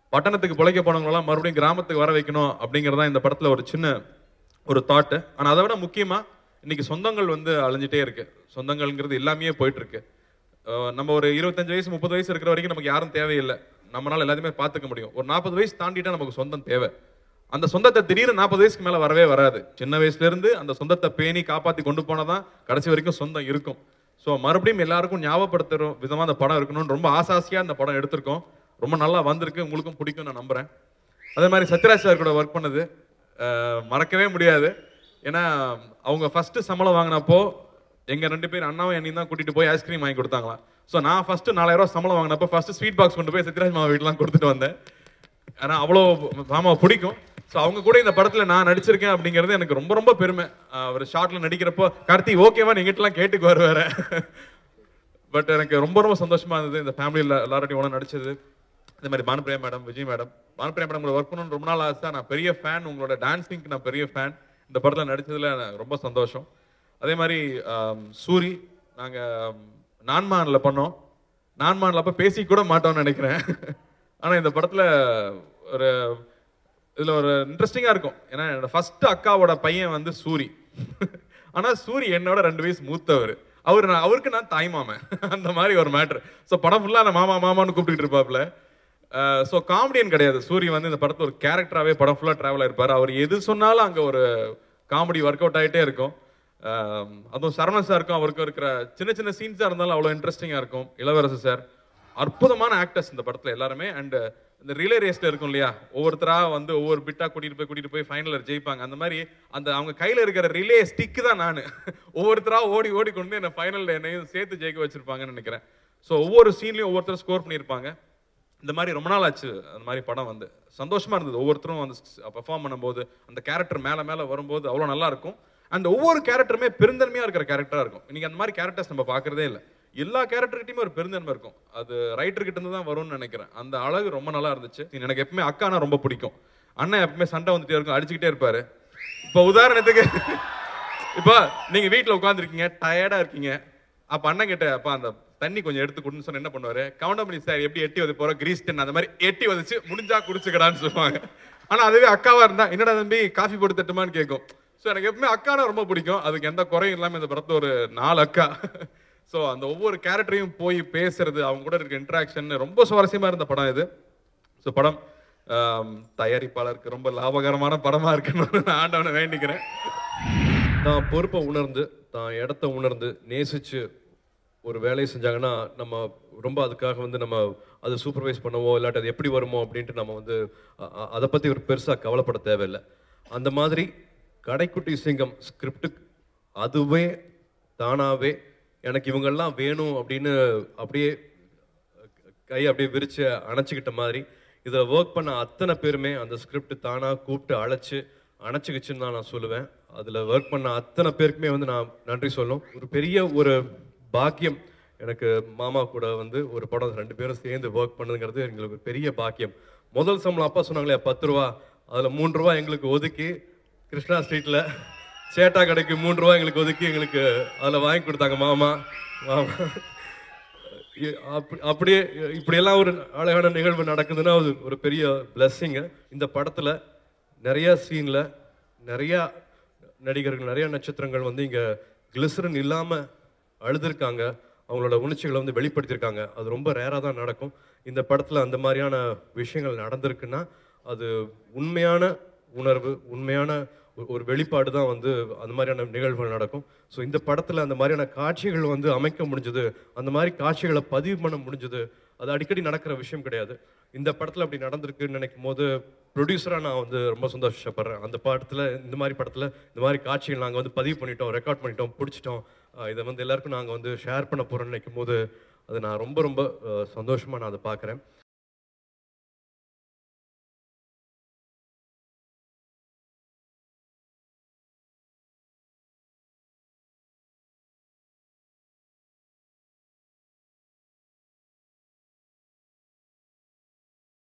பட்டணத்துக்கு பிழைக்க போனவங்களெல்லாம் மறுபடியும் கிராமத்துக்கு வர வைக்கணும் அப்படிங்கிறது தான் இந்த படத்துல ஒரு சின்ன ஒரு தாட்டு ஆனா அதை விட முக்கியமா இன்னைக்கு சொந்தங்கள் வந்து அழிஞ்சிட்டே இருக்கு சொந்தங்கள்ங்கிறது எல்லாமே போயிட்டு இருக்கு அஹ் நம்ம ஒரு இருபத்தஞ்சு வயசு முப்பது வயசு இருக்கிற வரைக்கும் நமக்கு யாரும் தேவையில்லை நம்மளால எல்லாத்தையுமே பார்த்துக்க முடியும் ஒரு நாற்பது வயசு தாண்டிட்டா நமக்கு சொந்தம் தேவை அந்த சொந்தத்தை திடீர்னு நாற்பது வயசுக்கு மேல வரவே வராது சின்ன வயசுல இருந்து அந்த சொந்தத்தை பேணி காப்பாத்தி கொண்டு போனதான் கடைசி வரைக்கும் சொந்தம் இருக்கும் ஸோ மறுபடியும் எல்லாருக்கும் ஞாபகப்படுத்துற விதமா அந்த படம் இருக்கணும்னு ரொம்ப ஆசாசியா இந்த படம் எடுத்திருக்கோம் ரொம்ப நல்லா வந்திருக்கு உங்களுக்கும் பிடிக்கும் நான் நம்புறேன் அதே மாதிரி சத்யராஜ் சார் கூட ஒர்க் பண்ணது அஹ், மறக்கவே முடியாது ஏன்னா அவங்க ஃபர்ஸ்ட் சம்பளம் வாங்கினப்போ எங்க ரெண்டு பேர் அண்ணாவும் என்னையும் தான் கூட்டிட்டு போய் ஐஸ்கிரீம் வாங்கி கொடுத்தாங்களாம் ஸோ நான் ஃபர்ஸ்ட் நாலாயிரம் ரூபாய் சம்பளம் வாங்கினப்போ ஃபர்ஸ்ட் ஸ்வீட் பாக்ஸ் கொண்டு போய் சத்யராஜ் மாமா வீட்டுலாம் கொடுத்துட்டு வந்தேன் ஆனா அவ்வளோ மாமாவை பிடிக்கும் ஸோ அவங்க கூட இந்த படத்துல நான் நடிச்சிருக்கேன் அப்படிங்கிறது எனக்கு ரொம்ப ரொம்ப பெருமை ஆஹ் அவர் ஷார்ட்ல நடிக்கிறப்போ கார்த்தி ஓகேவா நீங்கிட்டலாம் கேட்டுக்கு வருவாரு பட் எனக்கு ரொம்ப ரொம்ப சந்தோஷமா இருந்தது இந்த ஃபேமிலியில் எல்லாரோடையும் ஒன்று நடிச்சது இந்த மாதிரி Bhanupriya madam Vijay madam Bhanupriya madam கூட ஒர்க் பண்ணணும்னு ரொம்ப நாள் ஆசை நான் பெரிய ஃபேன் உங்களோட டான்ஸிங்க்கு நான் பெரிய ஃபேன் இந்த படத்தில் நடிச்சதுல எனக்கு ரொம்ப சந்தோஷம் அதே மாதிரி ஆம், சூரி நாங்கள் நான்மானில் பண்ணோம் நான்மானில் அப்போ பேசி கூட மாட்டோம்னு நினைக்கிறேன் ஆனால் இந்த படத்தில் ஒரு இதில் ஒரு இன்ட்ரெஸ்டிங்காக இருக்கும் ஏன்னா என்னோட ஃபர்ஸ்ட் அக்காவோட பையன் வந்து சூரி ஆனால் சூரி என்னோட ரெண்டு வயசு மூத்தவர் அவர் நான் அவருக்கு நான் தாய் மாமன் அந்த மாதிரி ஒரு மேட்ரு ஸோ படம் ஃபுல்லாக நான் மாமா மாமான்னு கூப்பிட்டுட்டு இருப்பாப்ல ஸோ காமெடியன் கிடையாது சூரி வந்து இந்த படத்துல ஒரு கேரக்டராகவே படம் ஃபுல்லாக ட்ராவல் ஆயிருப்பார் அவர் எது சொன்னாலும் அங்கே ஒரு காமெடி ஒர்க் அவுட் ஆகிட்டே இருக்கும் ஆம், அதுவும் சரவணன் சார் இருக்கும் அவருக்கு இருக்கிற சின்ன சின்ன சீன்ஸாக இருந்தாலும் அவ்வளோ இன்ட்ரெஸ்டிங்காக இருக்கும் இளவரசு சார் அற்புதமான ஆக்டர்ஸ் இந்த படத்துல எல்லாருமே அண்ட் இந்த ரிலே ரேஸ்ல இருக்கும் இல்லையா ஒவ்வொருத்தரா வந்து ஒவ்வொரு பிட்டா கூட்டிட்டு போய் கூட்டிட்டு போய் ஃபைனல்ல ஜெயிப்பாங்க அந்த மாதிரி அந்த அவங்க கையில இருக்கிற ரிலே ஸ்டிக் தான் நான் ஒவ்வொருத்தரா ஓடி ஓடி கொண்டு என்ன ஃபைனல்ல என்னையும் சேர்த்து ஜெயிக்க வச்சிருப்பாங்கன்னு நினைக்கிறேன் ஸோ ஒவ்வொரு சீன்லயும் ஒவ்வொருத்தரும் ஸ்கோர் பண்ணியிருப்பாங்க இந்த மாதிரி ரொம்ப நாள் ஆச்சு அந்த மாதிரி படம் வந்து சந்தோஷமா இருந்தது ஒவ்வொருத்தரும் வந்து பெர்ஃபார்ம் பண்ணும்போது அந்த கேரக்டர் மேல மேல வரும்போது அவ்வளோ நல்லா இருக்கும் அந்த ஒவ்வொரு கேரக்டருமே பெருந்தன்மையா இருக்கிற கேரக்டரா இருக்கும் இன்னைக்கு அந்த மாதிரி கேரக்டர்ஸ் நம்ம பார்க்கறதே இல்லை எல்லா கேரக்டர்கிட்டயுமே ஒரு பெருந்தன்மை இருக்கும் அது ரைட்டர் கிட்ட இருந்து தான் வரும்னு நினைக்கிறேன் அந்த அழகு ரொம்ப நல்லா இருந்துச்சு எனக்கு எப்பவுமே அக்கானா ரொம்ப பிடிக்கும் அண்ணன் எப்பவுமே சண்டை வந்துட்டே இருக்கும் அடிச்சுக்கிட்டே இருப்பாரு இப்போ உதாரணத்துக்கு இப்போ நீங்க வீட்ல உட்காந்துருக்கீங்க டயர்டா இருக்கீங்க அப்ப அண்ணன் கிட்ட அப்ப அந்த தண்ணி கொஞ்சம் எடுத்து கொடுன்னு சொன்னா என்ன பண்ணுவாரு கவுண்டமணி சார் எப்படி எட்டி வந்து போற கிரீஸ் டென் அந்த மாதிரி எட்டி வதச்சு முடிஞ்சா குடிச்சுக்கடான்னு சொல்லுவாங்க ஆனா அதுவே அக்காவா இருந்தா என்னடா தம்பி காஃபி போட்டு தட்டுமான்னு கேட்கும் ஸோ எனக்கு எப்பவுமே அக்கானா ரொம்ப பிடிக்கும் அதுக்கு எந்த குறையும் இல்லாம இந்த படத்துல ஒரு நாலு அக்கா ஸோ அந்த ஒவ்வொரு கேரக்டரையும் போய் பேசுறது அவங்க கூட இருக்க இன்ட்ராக்ஷன் ரொம்ப சுவாரஸ்யமா இருந்த படம் இது ஸோ படம் ஆம், தயாரிப்பாளருக்கு ரொம்ப லாபகரமான படமா இருக்குன்னு நான் ஆண்டவனை வேண்டிக்கிறேன் தான் பொறுப்பை உணர்ந்து தான் இடத்த உணர்ந்து நேசிச்சு ஒரு வேலையை செஞ்சாங்கன்னா நம்ம ரொம்ப அதுக்காக வந்து நம்ம அதை சூப்பர்வைஸ் பண்ணவோ இல்லாட்டி அது எப்படி வருமோ அப்படின்ட்டு நம்ம வந்து அ- அ- அதை பற்றி ஒரு பெருசாக கவலைப்பட தேவையில்லை அந்த மாதிரி கடைக்குட்டி சிங்கம் ஸ்கிரிப்டுக்கு அதுவே தானாகவே எனக்கு இவங்கெல்லாம் வேணும் அப்படின்னு அப்படியே கை அப்படியே விரிச்சு அணைச்சிக்கிட்ட மாதிரி இதில் ஒர்க் பண்ண அத்தனை பேருமே அந்த ஸ்கிரிப்ட் தானாக கூப்பிட்டு அழைச்சு அணைச்சிக்கிச்சுன்னு தான் நான் சொல்லுவேன் அதில் ஒர்க் பண்ண அத்தனை பேருக்குமே வந்து நான் நன்றி சொல்லும் ஒரு பெரிய ஒரு பாக்கியம் எனக்கு மாமா கூட வந்து ஒரு படம் ரெண்டு பேரும் சேர்ந்து ஒர்க் பண்ணதுங்கிறது எங்களுக்கு ஒரு பெரிய பாக்கியம் முதல் சம்பளம் அப்பா சொன்னாங்களே பத்து ரூபா அதில் மூணு ரூபா எங்களுக்கு ஒதுக்கி கிருஷ்ணா ஸ்ட்ரீட்டில் சேட்டா கடைக்கு மூணு ரூபா எங்களுக்கு ஒதுக்கி எங்களுக்கு அதில் வாங்கி கொடுத்தாங்க மாமா மாமா இ- அப்படி- அப்படியே இப்படியெல்லாம் ஒரு அழகான நிகழ்வு நடக்குதுன்னா அது ஒரு பெரிய பிளஸ்ஸிங்க இந்த படத்துல நிறைய சீன்ல நிறைய நடிகர்கள் நிறைய நட்சத்திரங்கள் வந்து இங்க கிளிசரன் இல்லாம அழுதுருக்காங்க அவங்களோட உணர்ச்சிகளை வந்து வெளிப்படுத்தியிருக்காங்க அது ரொம்ப ரேராக தான் நடக்கும் இந்த படத்துல அந்த மாதிரியான விஷயங்கள் நடந்திருக்குன்னா அது உண்மையான உணர்வு உண்மையான ஒரு- ஒரு வெளிப்பாடு தான் வந்து அந்த மாதிரியான நிகழ்வுகள் நடக்கும் ஸோ இந்த படத்தில் அந்த மாதிரியான காட்சிகள் வந்து அமைக்க முடிஞ்சது அந்த மாதிரி காட்சிகளை பதிவு பண்ண முடிஞ்சது அது அடிக்கடி நடக்கிற விஷயம் கிடையாது இந்த படத்தில் அப்படி நடந்திருக்குன்னு நினைக்கும் போது ப்ரொடியூசராக நான் வந்து ரொம்ப சந்தோஷப்படுறேன் அந்த படத்தில் இந்த மாதிரி படத்தில் இந்த மாதிரி காட்சிகள் நாங்கள் வந்து பதிவு பண்ணிட்டோம் ரெக்கார்ட் பண்ணிட்டோம் பிடிச்சிட்டோம் அஹ் இதை வந்து எல்லாருக்கும் நாங்கள் வந்து ஷேர் பண்ண போகிறோம்னு நினைக்கும் போது அது நான் ரொம்ப ரொம்ப சந்தோஷமாக நான் அதை பார்க்குறேன்